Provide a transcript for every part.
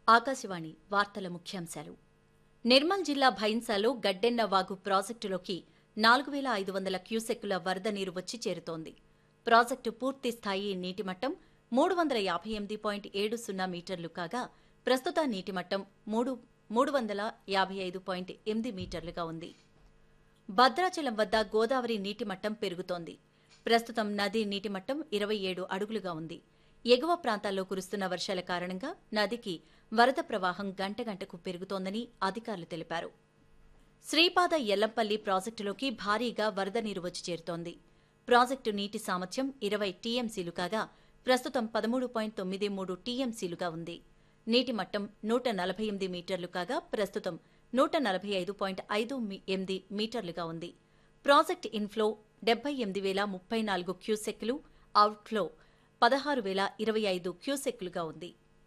ఆకాశవాణి వార్తల ముఖ్యాంశాలు నిర్మల్ జిల్లా భైన్సాలో గడ్డెన్న వాగు ప్రాజెక్టులోకి నాలుగు వేల ఐదు వందల క్యూసెక్కుల వరద నీరు వచ్చి చేరుతోంది ప్రాజెక్టు పూర్తి స్థాయి నీటి మట్టం మూడు వందల యాభై ఎనిమిది పాయింట్ ఏడు సున్నా మీటర్లు కాగా ప్రస్తుత నీటి మట్టం మూడు మూడు వందల యాభై ఐదు పాయింట్ ఎనిమిది మీటర్లుగా ఉంది భద్రాచలం వద్ద గోదావరి నీటి మట్టం పెరుగుతోంది ప్రస్తుతం నది నీటి మట్టం ఇరవై ఏడు అడుగులుగా ఉంది ఎగువ ప్రాంతాల్లో కురుస్తున్న వర్షాల కారణంగా నదికి వరద ప్రవాహం గంట గంటకు పెరుగుతోందని అధికారులు తెలిపారు శ్రీపాద ఎల్లంపల్లి ప్రాజెక్టులోకి భారీగా వరద నీరు వచ్చి చేరుతోంది ప్రాజెక్టు నీటి సామర్థ్యం ఇరవై టీఎంసీలు కాగా ప్రస్తుతం పదమూడు పాయింట్ తొమ్మిది మూడు టీఎంసీలుగా ఉంది నీటి మట్టం నూట నలభై ఎనిమిది మీటర్లు కాగా ప్రస్తుతం నూట నలభై ఐదు పాయింట్ ఐదు మీ- ఎనిమిది మీటర్లుగా ఉంది ప్రాజెక్ట్ ఇన్ఫ్లో డెబ్బై ఎనిమిది వేల ముప్పై నాలుగు క్యూసెక్లు అవుట్ఫ్లో పదహారు వేల ఇరవై ఐదు క్యూసెక్లుగా ఉంది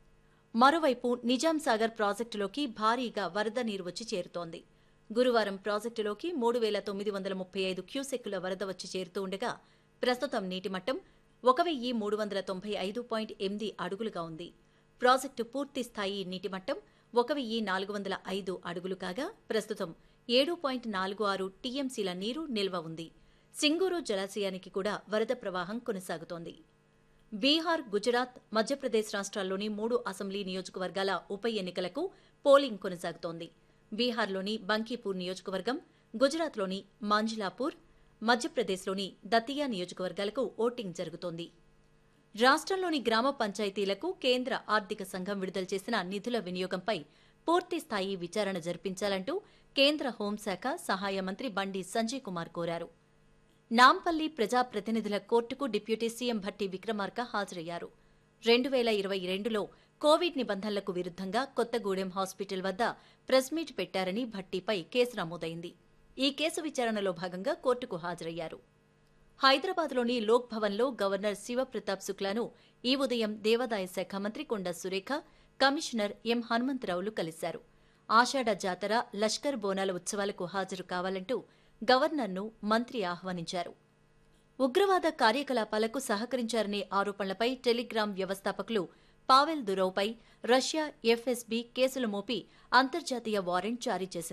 మరోవైపు నిజాం సాగర్ ప్రాజెక్టులోకి భారీగా వరద నీరు వచ్చి చేరుతోంది గురువారం ప్రాజెక్టులోకి మూడు వేల తొమ్మిది వందల ముప్పై ఐదు క్యూసెక్కుల వరద వచ్చి చేరుతూ ఉండగా ప్రస్తుతం నీటి మట్టం ఒక వెయ్యి మూడు వందల తొంభై ఐదు పాయింట్ ఎనిమిది అడుగులుగా ఉంది ప్రాజెక్టు పూర్తి స్థాయి నీటి మట్టం ఒక వెయ్యి నాలుగు వందల ఐదు అడుగులు కాగా ప్రస్తుతం ఏడు పాయింట్ నాలుగు ఆరు టీఎంసీల నీరు నిల్వ ఉంది సింగూరు జలాశయానికి కూడా వరద ప్రవాహం కొనసాగుతోంది బీహార్ గుజరాత్ మధ్యప్రదేశ్ రాష్ట్రాల్లోని మూడు అసెంబ్లీ నియోజకవర్గాల ఉప ఎన్నికలకు పోలింగ్ కొనసాగుతోంది బీహార్లోని బంకీపూర్ నియోజకవర్గం గుజరాత్లోని మాంజిలాపూర్ మధ్యప్రదేశ్లోని దతియా నియోజకవర్గాలకు ఓటింగ్ జరుగుతోంది రాష్ట్రంలోని గ్రామ పంచాయతీలకు కేంద్ర ఆర్థిక సంఘం విడుదల చేసిన నిధుల వినియోగంపై పూర్తి స్థాయి విచారణ జరిపించాలంటూ కేంద్ర హోంశాఖ సహాయ మంత్రి బండి సంజయ్ కుమార్ కోరారు నాంపల్లి ప్రజాప్రతినిధుల కోర్టుకు డిప్యూటీ సీఎం భట్టి విక్రమార్క హాజరయ్యారు రెండు వేల ఇరవై రెండులో కోవిడ్ నిబంధనలకు విరుద్ధంగా కొత్తగూడెం హాస్పిటల్ వద్ద ప్రెస్ మీట్ పెట్టారని భట్టిపై కేసు నమోదైంది ఈ కేసు విచారణలో భాగంగా కోర్టుకు హాజరయ్యారు హైదరాబాద్లోని లోక్ భవన్లో గవర్నర్ శివప్రతాప్ శుక్లాను ఈ ఉదయం దేవాదాయ శాఖ మంత్రి కొండ సురేఖ కమిషనర్ ఎం హనుమంతరావులు కలిశారు ఆషాఢ జాతర లష్కర్ బోనాల ఉత్సవాలకు హాజరు కావాలంటూ గవర్నర్ను మంత్రి ఆహ్వానించారు ఉగ్రవాద కార్యకలాపాలకు సహకరించారనే ఆరోపణలపై టెలిగ్రామ్ వ్యవస్థాపకులు పావెల్ దురౌపై రష్యా ఎఫ్ఎస్బీ కేసులు మోపి అంతర్జాతీయ వారెంట్ జారీ చేసింది